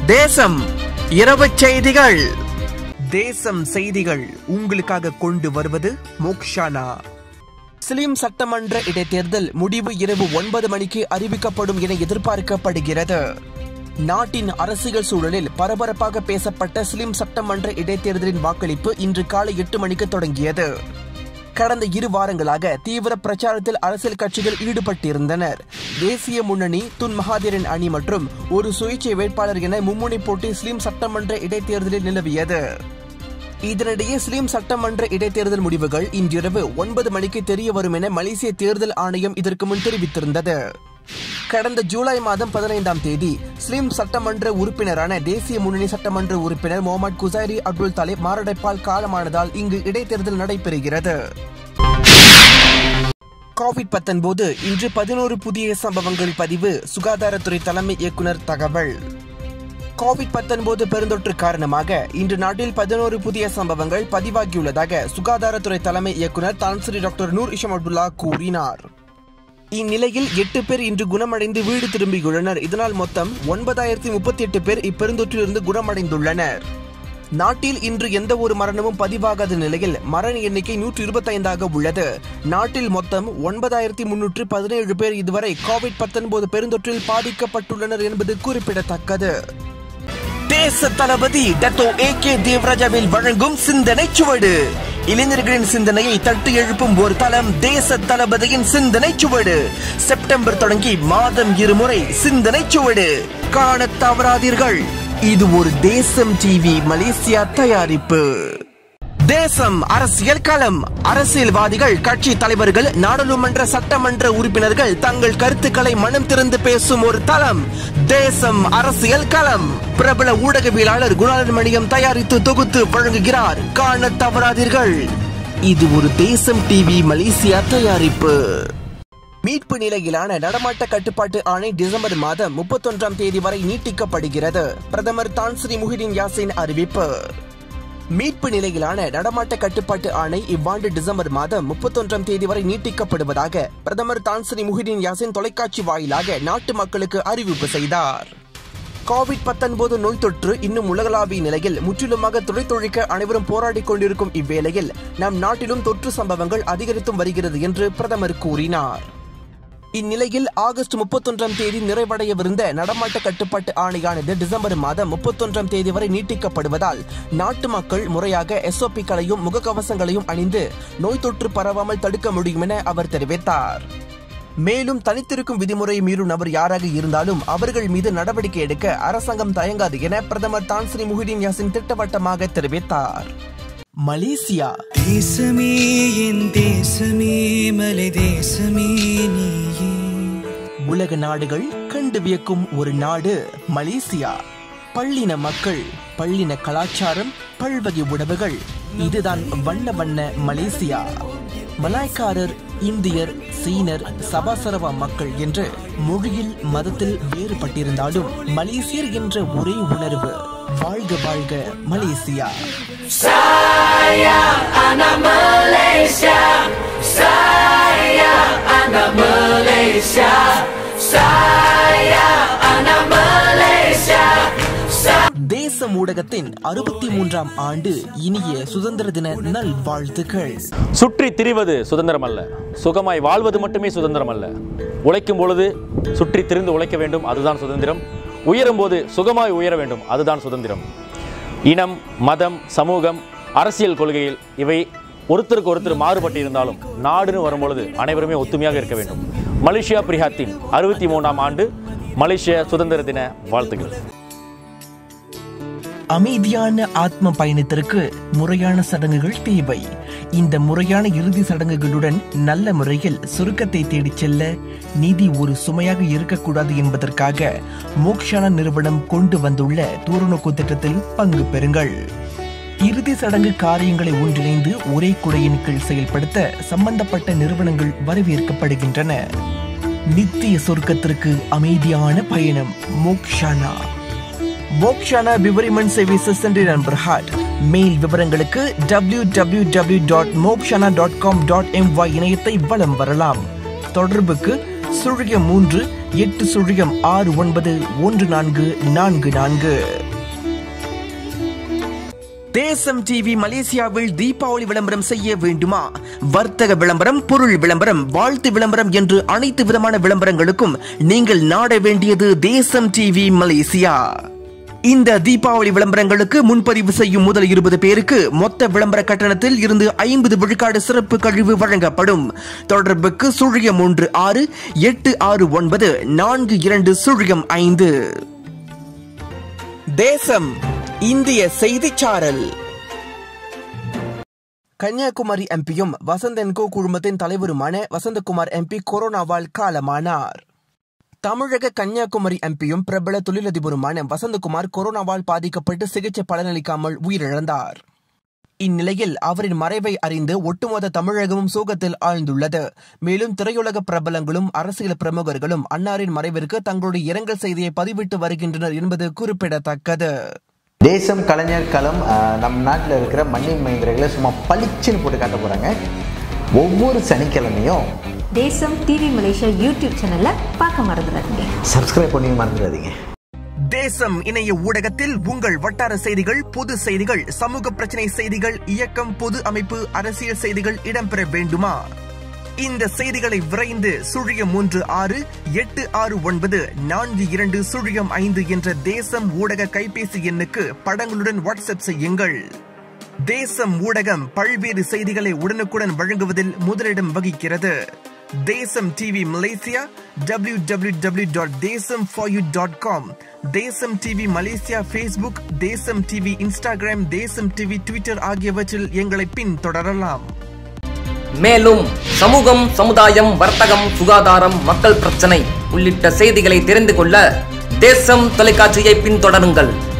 தேசம் இரவு செய்திகள் தேசம் செய்திகள் உங்களுக்காக கொண்டு வருவது மோக்ஷானா முஸ்லிம் சட்டமன்ற இடைத்தேர்தல் முடிவு இரவு ஒன்பது மணிக்கு அறிவிக்கப்படும் என எதிர்பார்க்கப்படுகிறது நாட்டின் அரசியல் சூழலில் பரபரப்பாக பேசப்பட்ட ஸ்லிம் சட்டமன்ற இடைத்தேர்தலின் வாக்களிப்பு இன்று காலை எட்டு மணிக்கு தொடங்கியது கடந்த இரு வாரங்களாக தீவிர பிரச்சாரத்தில் அரசியல் கட்சிகள் ஈடுபட்டிருந்தனர் தேசிய முன்னணி துன் மகாதீரன் அணி மற்றும் ஒரு சுயேட்சை வேட்பாளர் என மும்முனை போட்டி ஸ்லிம் சட்டமன்ற இடைத்தேர்தலில் நிலவியது இதனிடையே ஸ்லிம் சட்டமன்ற இடைத்தேர்தல் முடிவுகள் இன்றிரவு ஒன்பது மணிக்கு தெரிய வரும் என மலேசிய தேர்தல் ஆணையம் இதற்கு முன் தெரிவித்திருந்தது கடந்த ஜூலை மாதம் பதினைந்தாம் தேதி ஸ்லிம் சட்டமன்ற உறுப்பினரான தேசிய முன்னணி சட்டமன்ற உறுப்பினர் முகமது குசைரி அப்துல் தலீப் மாரடைப்பால் காலமானதால் இங்கு இடைத்தேர்தல் நடைபெறுகிறது கோவிட் பத்தொன்பது இன்று பதினோரு புதிய சம்பவங்கள் பதிவு சுகாதாரத்துறை தலைமை இயக்குனர் தகவல் கோவிட் பத்தொன்பது பெருந்தொற்று காரணமாக இன்று நாட்டில் பதினோரு புதிய சம்பவங்கள் பதிவாகியுள்ளதாக சுகாதாரத்துறை தலைமை இயக்குனர் Tan Sri doctor Noor Hisham Abdullah கூறினார் இந்நிலையில் எட்டு பேர் இன்று குணமடைந்து வீடு திரும்பியுள்ளனர் இதனால் மொத்தம் ஒன்பதாயிரத்தி முப்பத்தி எட்டு பேர் இப்பெருந்தொற்றிலிருந்து குணமடைந்துள்ளனர் நாட்டில் இன்று எந்த ஒரு மரணமும் பதிவாகாத நிலையில் மரண எண்ணிக்கை நூற்று இருபத்தைந்தாக உள்ளது நாட்டில் மொத்தம் ஒன்பதாயிரத்தி முன்னூற்று பதினேழு பேர் இதுவரை கோவிட் பத்தொன்பது பெருந்தொற்றில் பாதிக்கப்பட்டுள்ளனர் என்பது குறிப்பிடத்தக்கது தேச தளபதி டத்தோ ஏ கே தேவராஜாவில் வழங்கும் சிந்தனை சுவடு இளைஞர்களின் சிந்தனையை தட்டி எழுப்பும் ஒரு தளம் தேச தளபதியின் சிந்தனை சுவடு செப்டம்பர் தொடங்கி மாதம் இருமுறை சிந்தனை சுவடு காண தவறாதீர்கள் இது ஒரு தேசம் டிவி மலேசியா தயாரிப்பு தேசம் அரசியல் களம் அரசியல்வாதிகள் கட்சி தலைவர்கள் நாடாளுமன்ற சட்டமன்ற உறுப்பினர்கள் தங்கள் கருத்துக்களை மனம் திறந்து பேசும் ஒரு தளம் தேசம் அரசியல் களம் பிரபல ஊடகவியலாளர் குணாலன் மணியம் தயாரித்து தொகுத்து வழங்குகிறார் காண தவறாதீர்கள் இது ஒரு தேசம் டிவி மலேசியா தயாரிப்பு மீட்பு நிலையிலான நடமாட்ட கட்டுப்பாட்டு ஆணை டிசம்பர் மாதம் முப்பத்தொன்றாம் தேதி வரை நீட்டிக்கப்படுகிறது பிரதமர் தான்ஸ்ரீ முஹிடின் யாசின் அறிவிப்பு மீட்பு நிலையிலான நடமாட்ட கட்டுப்பாட்டு ஆணை இவ்வாண்டு டிசம்பர் மாதம் முப்பத்தொன்றாம் தேதி வரை நீட்டிக்கப்படுவதாக பிரதமர் தான்ஸ்ரீ முஹிடின் யாசின் தொலைக்காட்சி வாயிலாக நாட்டு மக்களுக்கு அறிவிப்பு செய்தார் கோவிட் பத்தொன்பது நோய் தொற்று இன்னும் உலகளாவிய நிலையில் முற்றிலுமாக துடைத்தொழிக்க அனைவரும் போராடிக் கொண்டிருக்கும் இவ்வேளையில் நம் நாட்டிலும் தொற்று சம்பவங்கள் அதிகரித்தும் வருகிறது என்று பிரதமர் கூறினார் இந்நிலையில் ஆகஸ்ட் முப்பத்தொன்றாம் தேதி நிறைவடையவிருந்த நடமாட்ட கட்டுப்பாட்டு ஆணையானது டிசம்பர் மாதம் முப்பத்தொன்றாம் தேதி வரை நீட்டிக்கப்படுவதால் நாட்டு மக்கள் முறையாக எஸ்ஓபிக்களையும் முகக்கவசங்களையும் அணிந்து நோய் தொற்று பரவாமல் தடுக்க முடியும் என அவர் தெரிவித்தார் மேலும் தனித்திருக்கும் விதிமுறையை மீறும் நபர் யாராக இருந்தாலும் அவர்கள் மீது நடவடிக்கை எடுக்க அரசாங்கம் தயங்காது என பிரதமர் தான்ஸ்ரீ முஹிடின் யாசின் திட்டவட்டமாக தெரிவித்தார் மலேசியா தேசமே என் தேசமே மலை தேசமே நீயே உலக நாடுகள் கண்டு வியக்கும் ஒரு நாடு மலேசியா பள்ளின மக்கள் பள்ளின கலாச்சாரம் பல்வகை உணவுகள் இதுதான் வண்ண வண்ண மலேசியா மலாய்க்காரர் இந்தியர் சீனர் சபாசரவா மக்கள் என்று மொழியில் மதத்தில் வேறுபட்டிருந்தாலும் மலேசியர் என்ற ஒரே உணர்வு வாழ்க வாழ்க மலேசியா தேசம் ஊடகத்தின் அறுபத்தி மூன்றாம் ஆண்டு இனிய சுதந்திர தின நல்வாழ்த்துக்கள் சுற்றி திரிவது சுதந்திரம் அல்ல சுகமாய் வாழ்வது மட்டுமே சுதந்திரம் அல்ல உழைக்கும் பொழுது சுற்றி திரிந்து உழைக்க வேண்டும் அதுதான் சுதந்திரம் உயரும் போது சுகமாய் உயர வேண்டும் அதுதான் சுதந்திரம் இனம் மதம் சமூகம் அரசியல் கொள்கையில் இவை ஒருத்தருக்கு ஒருத்தர் மாறுபட்டு இருந்தாலும் நாடுன்னு வரும்பொழுது அனைவருமே ஒத்துமையாக இருக்க வேண்டும் மலேசியா பிரிஹாத்தின் அறுபத்தி மூணாம் ஆண்டு மலேசிய சுதந்திர தின வாழ்த்துக்கள் அமைதியான ஆத்ம பயணத்திற்கு முறையான சடங்குகள் தேவை இந்த முறையான இறுதி சடங்குகளுடன் நல்ல முறையில் சுருக்கத்தை தேடிச் செல்ல நிதி ஒரு சுமையாக இருக்கக்கூடாது என்பதற்காக மோக்ஷானா நிறுவனம் கொண்டு வந்துள்ள தூரநோக்கு திட்டத்தில் பங்கு பெறுங்கள் இறுதி சடங்கு காரியங்களை ஒன்றிணைந்து ஒரே குடையின் கீழ் செயல்படுத்த சம்பந்தப்பட்ட நிறுவனங்கள் வரவேற்கப்படுகின்றன நித்திய சொர்க்கத்திற்கு அமைதியான பயணம் மோக்ஷானா மோக்ஷானா விவரிமன் services centre and Berhad mail விவரங்களுக்கு W W W dot Mokshana dot com dot MY இணையத்தை வலம் வரலாம் தொடர்புக்கு சுழியம் மூன்று எட்டு சுழியம் ஆறு ஒன்பது ஒன்று நான்கு நான்கு நான்கு தேசம் டிவி மலேசியாவில் தீபாவளி விளம்பரம் செய்ய வேண்டுமா வர்த்தக விளம்பரம் பொருள் விளம்பரம் வாழ்த்து விளம்பரம் என்று அனைத்து விதமான விளம்பரங்களுக்கும் நீங்கள் நாட வேண்டியது தேசம் டிவி மலேசியா இந்த தீபாவளி விளம்பரங்களுக்கு முன்பதிவு செய்யும் முதல் இருபது பேருக்கு மொத்த விளம்பர கட்டணத்தில் இருந்து ஐம்பது விழுக்காடு சிறப்பு கழிவு வழங்கப்படும் தொடர்புக்கு சுழியம் ஒன்று ஆறு எட்டு ஆறு ஒன்பது நான்கு இரண்டு சுழியம் ஐந்து தேசம் இந்திய செய்திச்சாரல் கன்னியாகுமரி எம்பியும் வசந்தன்கோ குழுமத்தின் தலைவருமான வசந்தகுமார் எம்பி கொரோனாவால் காலமானார் தமிழக கன்னியாகுமரி எம்பியும் பிரபல தொழிலதிபருமான வசந்தகுமார் கொரோனாவால் பாதிக்கப்பட்டு சிகிச்சை பலனளிக்காமல் உயிரிழந்தார் இந்நிலையில் அவரின் மறைவை அறிந்து ஒட்டுமொத்த தமிழகமும் சோகத்தில் ஆழ்ந்துள்ளது மேலும் திரையுலக பிரபலங்களும் அரசியல் பிரமுகர்களும் அன்னாரின் மறைவிற்கு தங்களுடைய இரங்கல் செய்தியை பதிவிட்டு வருகின்றனர் என்பது குறிப்பிடத்தக்கது தேசம் கலைஞர் களம் ஆஹ், நம் நாட்டில் இருக்கிற மண்ணின் மைந்தர்களை சும்மா பளிச்சுன்னு போட்டு காட்ட போகிறாங்க ஒவ்வொரு சனிக்கிழமையும் தேசம் டிவி மலேசியா யூடியூப் சேனலை பார்க்க மறந்துடாதீங்க சப்ஸ்கிரைப் பண்ணி மறந்துடாதீங்க தேசம் இணைய ஊடகத்தில் உங்கள் வட்டார செய்திகள் பொது செய்திகள் சமூக பிரச்சனை செய்திகள் இயக்கம் பொது அமைப்பு அரசியல் செய்திகள் இடம்பெற வேண்டுமா இந்த செய்திகளை விரைந்து சுழியம் மூன்று ஆறு எட்டு ஆறு ஒன்பது நான்கு இரண்டு சுழியம் ஐந்து என்ற தேசம் ஊடக கைபேசி எண்ணுக்கு படங்களுடன் வாட்ஸ்அப் செய்யுங்கள் தேசம் ஊடகம் பல்வேறு செய்திகளை உடனுக்குடன் வழங்குவதில் முதலிடம் வகிக்கிறது Desam TV Malaysia W W W dot Desam for you dot com Desam TV Malaysia Facebook Desam TV Instagram Desam TV Twitter ஆகியவற்றில் எங்களை பின்தொடரலாம் மேலும் சமூகம் சமுதாயம் வர்த்தகம் சுகாதாரம் மக்கள் பிரச்சனை உள்ளிட்ட செய்திகளை தெரிந்து கொள்ள தேசம் தொலைக்காட்சியை பின்தொடருங்கள்